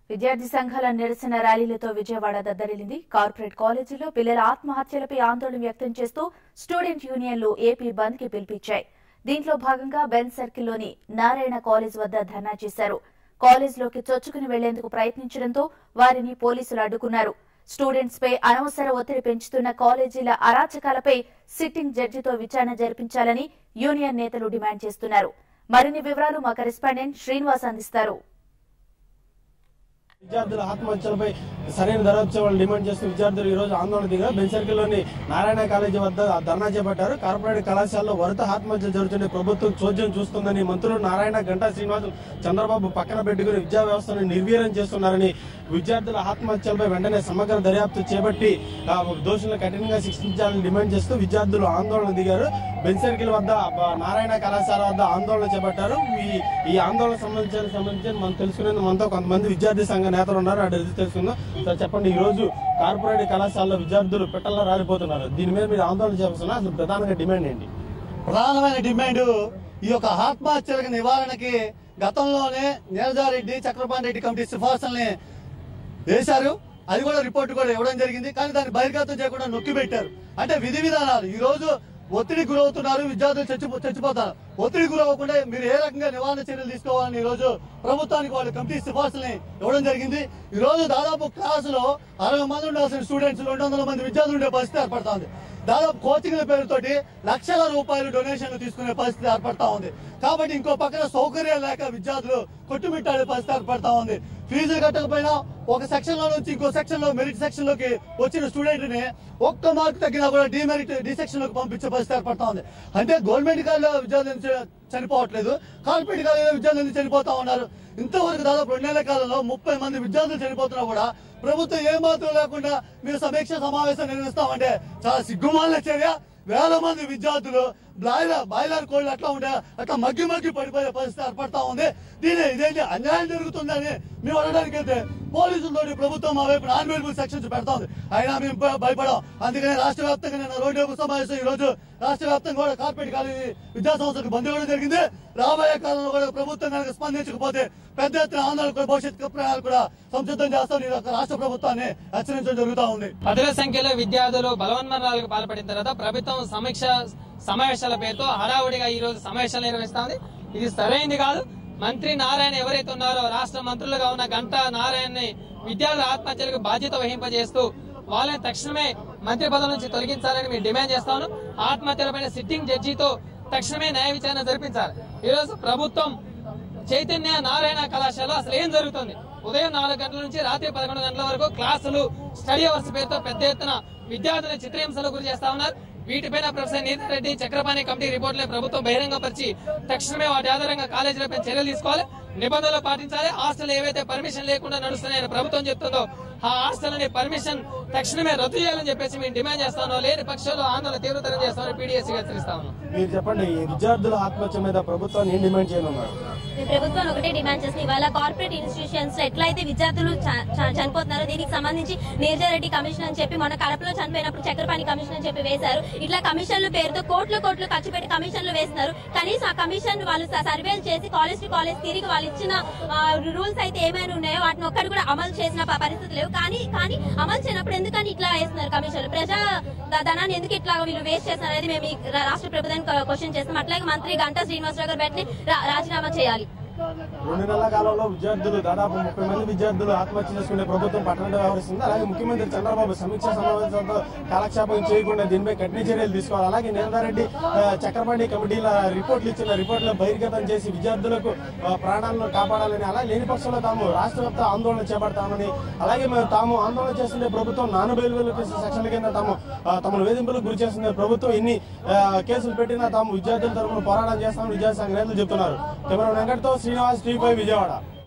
విద్యార్థి సంఘాల నిరసన ర్యాలీలతో విజయవాడ దద్దరిల్లింది కార్పొరేట్ కాలేజీలో పిల్లల ఆత్మహత్యలపై ఆందోళన వ్యక్తం చేస్తూ స్టూడెంట్ యూనియన్లు ఏపీ బంద్ కి పిలిపించాయి దీంట్లో భాగంగా బెన్ సర్కిల్లోని నారాయణ కాలేజ్ వద్ద ధర్నా చేశారు కాలేజ్లోకి చొచ్చుకుని వెళ్లేందుకు ప్రయత్నించడంతో వారిని పోలీసులు అడ్డుకున్నారు స్టూడెంట్స్ పై అనవసర ఒత్తిడి పెంచుతున్న కాలేజీల అరాచకాలపై సిట్టింగ్ జడ్జితో విచారణ జరిపించాలని యూనియన్ నేతలు డిమాండ్ చేస్తున్నారు మరిన్ని వివరాలు మా కరెస్పాండెంట్ శ్రీనివాస్ అందిస్తారు విద్యార్థుల ఆత్మహత్యలపై సరైన ధర వాళ్ళు డిమాండ్ చేస్తూ విద్యార్థులు ఈ రోజు ఆందోళన దిగారు బెన్ సర్కిల్ లోని నారాయణ కాలేజీ వద్ద ధర్నా చేపట్టారు కార్పొరేట్ కళాశాలలో వరుత ఆత్మహత్యలు జరుగుతుంటే ప్రభుత్వం చోద్యం చూస్తుందని మంత్రులు నారాయణ గంటా శ్రీనివాస్ చంద్రబాబు పక్కన పెట్టుకుని విద్యా వ్యవస్థను నిర్వీర్యం చేస్తున్నారని విద్యార్థుల ఆత్మహత్యలపై వెంటనే సమగ్ర దర్యాప్తు చేపట్టి ఆ, దోషులను కఠినంగా శిక్షించాలని డిమాండ్ చేస్తూ విద్యార్థులు ఆందోళన దిగారు బెన్ సర్కిల్ వద్ద ఆ, నారాయణ కళాశాల వద్ద ఆందోళన చేపట్టారు ఈ ఈ ఆందోళన సంబంధించిన సంబంధించి మనం తెలుసుకునేందుకు మనతో కొంతమంది విద్యార్థి సంఘ నేతలు ఉన్నారు అటు ఎదురు తెలుసుకుందాం సార్ చెప్పండి ఈ రోజు కార్పొరేట్ కళాశాలలో విద్యార్థులు పెట్టల్లో రాలిపోతున్నారు దీని మీద మీరు ఆందోళన చేస్తున్నారు అసలు ప్రధానంగా డిమాండ్ ఏంటి ప్రధానమైన డిమాండ్ ఈ యొక్క ఆత్మహత్యల నివారణకి గతంలోనే నీరజారెడ్డి చక్రపాణి రెడ్డి కమిటీ సిఫార్సుల్ని వేశారు అది కూడా రిపోర్ట్ కూడా ఇవ్వడం జరిగింది కానీ దాన్ని బహిర్గతం చేయకుండా నొక్కి పెట్టారు అంటే విధి విధానాలు ఈ రోజు ఒత్తిడి గురవుతున్నారు విద్యార్థులు చచ్చిపో చచ్చిపోతారు ఒత్తిడి గురవ్వకుండా మీరు ఏ రకంగా నివారణ చర్యలు తీసుకోవాలని ఈ రోజు ప్రభుత్వానికి వాళ్ళ కమిటీ సిఫార్సుల్ని ఇవ్వడం జరిగింది ఈ రోజు దాదాపు క్లాసులో అరవై మంది ఉండాల్సిన స్టూడెంట్స్ రెండు వందల మంది విద్యార్థులు ఉండే పరిస్థితి ఏర్పడుతుంది దాదాపు కోచింగ్ల పేరుతోటి లక్షల రూపాయలు డొనేషన్లు తీసుకునే పరిస్థితి ఏర్పడతా ఉంది కాబట్టి ఇంకో పక్కన సౌకర్యాలు లేక విద్యార్థులు కొట్టుమిట్టాడే పరిస్థితి ఏర్పడతా ఉంది ఫీజులు కట్టకపోయినా ఒక సెక్షన్ లో నుంచి ఇంకో సెక్షన్ లో మెరిట్ సెక్షన్ లోకి వచ్చిన స్టూడెంట్ ని ఒక్క మార్క్ తగ్గినా కూడా డిమెరిట్ డి సెక్షన్ లోకి పంపించే పరిస్థితి ఏర్పడతా ఉంది అంటే గవర్నమెంట్ కాలేజీలో విద్యార్థులు ఎందుకు చనిపోవట్లేదు కార్పొరేట్ కాలేజీలో విద్యార్థులు ఎందుకు చనిపోతా ఉన్నారు ఇంతవరకు దాదాపు రెండేళ్ల కాలంలో ముప్పై మంది విద్యార్థులు చనిపోతున్నా కూడా ప్రభుత్వం ఏ మాత్రం లేకుండా మీరు సమీక్ష సమావేశం నిర్వహిస్తామంటే చాలా సిగ్గుమాలిన చర్య వేల మంది విద్యార్థులు బాయిలర్ బాయిలర్ కోళ్ళు అట్లా ఉంటే అట్లా మగ్గి మగ్గి పడిపోయే పరిస్థితి ఏర్పడతా ఉంది దీని ఇదేంటి అన్యాయం జరుగుతుందని మేము అడగడానికి అయితే పోలీసులతో ప్రభుత్వం మా వైపు నాన్ అవైలబుల్ సెక్షన్స్ పెడతా ఉంది అయినా మేము భయ- భయపడం అందుకనే రాష్ట్ర వ్యాప్తంగా నేను రోడ్డు వైపు సమావేశం ఈ రోజు రాష్ట్ర వ్యాప్తంగా కూడా కార్పొరేట్ కాలేజీ విద్యా సంస్థలకు బంద్ ఇవ్వడం జరిగింది రాబోయే కాలంలో కూడా ప్రభుత్వం కనుక స్పందించకపోతే పెద్ద ఎత్తున ఆందోళన భవిష్యత్ ప్రణాళిక కూడా సంసిద్ధం చేస్తాం ఈ యొక్క రాష్ట్ర ప్రభుత్వాన్ని హెచ్చరించడం జరుగుతూ ఉంది పదుల సంఖ్యలో విద్యార్థులు బలవన్మరణాలకు పాల్పడిన తర్వాత ప్రభుత్వం సమీక్ష సమావేశాల పేరుతో హడావుడిగా ఈ రోజు సమావేశాలు నిర్వహిస్తోంది ఇది సరైంది కాదు మంత్రి నారాయణ ఎవరైతే ఉన్నారో రాష్ట్ర మంత్రులుగా ఉన్న గంటా నారాయణని విద్యార్థుల ఆత్మహత్యలకు బాధ్యత వహింపజేస్తూ వాళ్ళని తక్షణమే మంత్రి పదవి నుంచి తొలగించాలని మేము డిమాండ్ చేస్తాను ఆత్మహత్యలపైన సిట్టింగ్ జడ్జితో తక్షణమే న్యాయ విచారణ జరిపించాలి ఈ రోజు ప్రభుత్వం చైతన్య నారాయణ కళాశాల అసలు ఏం జరుగుతుంది ఉదయం నాలుగు గంటల నుంచి రాత్రి పదకొండు గంటల వరకు క్లాసులు స్టడీ అవర్స్ పేరుతో పెద్ద ఎత్తున విద్యార్థులను చిత్రహింసలకు గురి చేస్తా ఉన్నారు వీటిపైన ప్రొఫెసర్ నీతి రెడ్డి చక్రపాణి కమిటీ రిపోర్టులే ప్రభుత్వం బహిరంగపరిచి తక్షణమే వాటి ఆధారంగా కాలేజీలపై చర్యలు తీసుకోవాలి నిబంధనలు పాటించాలి హాస్టల్ ఏవైతే పర్మిషన్ లేకుండా నడుస్తున్నాయని ప్రభుత్వం చెప్తుందో ఆ హాస్టల్ని పర్మిషన్ తక్షణమే రద్దు చేయాలని చెప్పేసి మేము డిమాండ్ చేస్తాను లేని పక్షంలో ఆందోళన తీవ్రతరం చేస్తామని పీడీఎస్సీ హెచ్చరిస్తా ఉన్నాం మీరు చెప్పండి ఈ విద్యార్థుల ఆత్మహత్య మీద ప్రభుత్వాన్ని ఏం డిమాండ్ చేయనున్నారు మేము ప్రభుత్వాన్ని ఒకటే డిమాండ్ చేస్తున్నాం ఇవాళ కార్పొరేట్ ఇన్స్టిట్యూషన్స్ లో ఎట్లయితే విద్యార్థులు చ- చ- చనిపోతున్నారో దీనికి సంబంధించి నీరజారెడ్డి కమిషన్ అని చెప్పి మన కడపలో చనిపోయినప్పుడు చక్రపాణి కమిషన్ అని చెప్పి వేశారు ఇట్లా కమిషన్ల పేరుతో కోట్లు కోట్లు ఖర్చు పెట్టి కమిషన్లు వేస్తున్నారు కనీసం ఆ కమిషన్ వాళ్ళు స- సర్వేలు చేసి కాలేజ్ టు కాలేజ్ తిరిగి వాళ్ళు ఇచ్చిన రూల్స్ అయితే ఏమైనా ఉన్నాయో వాటిని ఒక్కటి కూడా అమలు చేసిన ప- పరిస్థితి లేవు కానీ కానీ అమలు చేయనప్పుడు ఎందుకని ఇట్లా వేస్తున్నారు కమిషన్లు ప్రజా ద- ధనాన్ని ఎందుకు ఇట్లా వీళ్ళు వేస్ట్ చేస్తున్నారు అనేది మేము ఈ రా- రాష్ట్ర ప్రభుత్వానికి క్వశ్చన్ చేస్తాం అట్లాగే మంత్రి గంటా శ్రీనివాసరావు గారు వెంటనే రా- రాజీనామా చేయాలి రెండు నెలల కాలంలో విద్యార్థులు దాదాపు ముప్పై మంది విద్యార్థులు ఆత్మహత్య చేసుకునే ప్రభుత్వం పట్టణంలో వ్యవహరిస్తుంది అలాగే ముఖ్యమంత్రి చంద్రబాబు సమీక్ష సమావేశంతో కాలక్షేపం చేయకుండా దీనిపై కఠిన చర్యలు తీసుకోవాలి అలాగే నీలదారెడ్డి ఆ, చక్రపాణి కమిటీల రిపోర్ట్లు ఇచ్చిన రిపోర్టులను బహిర్గతం చేసి విద్యార్థులకు ఆ, ప్రాణాలను కాపాడాలని అలా లేని పక్షంలో తాము రాష్ట్ర వ్యాప్త ఆందోళన చేపడతామని అలాగే మేము తాము ఆందోళన చేస్తుండే ప్రభుత్వం నాన్ బెయిల్ సెక్షన్ల కింద తాము ఆ, తమను వేధింపులకు గురి చేస్తుంది ప్రభుత్వం ఎన్ని ఆ, కేసులు పెట్టినా తాము విద్యార్థుల తరఫున పోరాటం చేస్తామని విద్యార్థి సంఘ నేతలు చెప్తున్నారు కెమెరా వెంకట్తో శ్రీనివాస్ టీవీ విజయవాడ